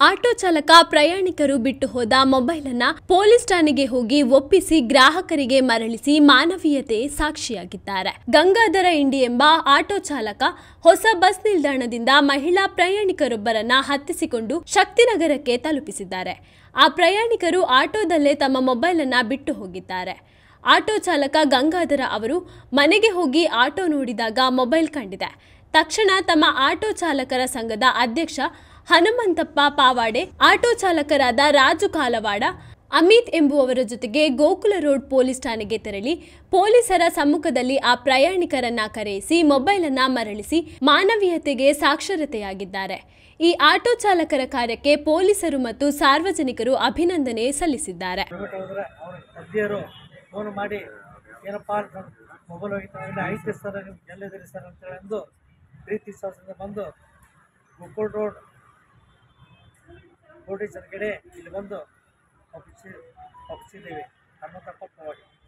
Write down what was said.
auto ಚಾಲಕ ಪ್ರಯಾಣಿಕರು ಬಿಟ್ಟು ಹೋದ ಮೊಬೈಲ್ ಅನ್ನ ಪೊಲೀಸ್ ಠಾಣೆಗೆ ಹೋಗಿ ಒಪ್ಪಿಸಿ ಗ್ರಾಹಕರಿಗೆ ಮರಳಿಸಿ ಮಾನವೀಯತೆ ಸಾಕ್ಷಿಯಾಗಿದ್ದಾರೆ ಗಂಗಾಧರ ಇಂಡಿ ಎಂಬ ಆಟೋ ಚಾಲಕ ಹೊಸ ಬಸ್ ನಿಲ್ದಾಣದಿಂದ ಮಹಿಳಾ ಪ್ರಯಾಣಿಕರೊಬ್ಬರನ್ನ ಹತ್ತಿಸಿಕೊಂಡು ಶಕ್ತಿನಗರಕ್ಕೆ ತಲುಪಿಸಿದ್ದಾರೆ ಆ ಪ್ರಯಾಣಿಕರು ಆಟೋದಲ್ಲೇ ತಮ್ಮ ಮೊಬೈಲ್ ಅನ್ನ ಬಿಟ್ಟು ಹೋಗಿದ್ದಾರೆ ಆಟೋ ಚಾಲಕ ಗಂಗಾಧರ ಅವರು ಮನೆಗೆ ಹೋಗಿ ಆಟೋ ನೋಡಿದಾಗ ಮೊಬೈಲ್ ಕಂಡಿದೆ ತಕ್ಷಣ ತಮ್ಮ ಆಟೋ ಚಾಲಕರ ಸಂಘದ ಅಧ್ಯಕ್ಷ ಹನುಮಂತಪ್ಪ ಪಾವಾಡೆ ಆಟೋ ಚಾಲಕರಾದ ರಾಜು ಕಾಲವಾಡ ಅಮಿತ್ ಎಂಬುವವರ ಜೊತೆಗೆ ಗೋಕುಲ ರೋಡ್ ಪೊಲೀಸ್ ಠಾಣೆಗೆ ತೆರಳಿ ಪೊಲೀಸರ ಸಮ್ಮುಖದಲ್ಲಿ ಆ ಪ್ರಯಾಣಿಕರನ್ನ ಕರೆಯಿಸಿ ಮೊಬೈಲ್ ಅನ್ನ ಮರಳಿಸಿ ಮಾನವೀಯತೆಗೆ ಸಾಕ್ಷರತೆಯಾಗಿದ್ದಾರೆ ಈ ಆಟೋ ಚಾಲಕರ ಕಾರ್ಯಕ್ಕೆ ಪೊಲೀಸರು ಮತ್ತು ಸಾರ್ವಜನಿಕರು ಅಭಿನಂದನೆ ಸಲ್ಲಿಸಿದ್ದಾರೆ ಹೋಗ್ಬಿಟ್ಟು ಹೋದ್ರೆ ಅವ್ರ ತಂದೆಯರು ಫೋನ್ ಮಾಡಿ ಏನಪ್ಪ ನನ್ನ ಮೊಬೈಲ್ ಹೋಗಿತ್ತು ಇಲ್ಲ ಐತೆ ಸರ್ ನೀವು ಎಲ್ಲಿದ್ದೀರಿ ಸರ್ ಅಂತೇಳಿ ಅಂದು ಪ್ರೀತಿ ವಿಶ್ವಾಸದಿಂದ ಬಂದು ಗೋಕುಲ್ ರೋಡ್ ಪೊಲೀಸರ ಕಡೆ ಇಲ್ಲಿ ಬಂದು ಒಪ್ಪಿಸಿ ಒಪ್ಪಿಸಿದ್ದೀವಿ ಹನುಮಂತಪ್ಪ ಪವಾಡಿ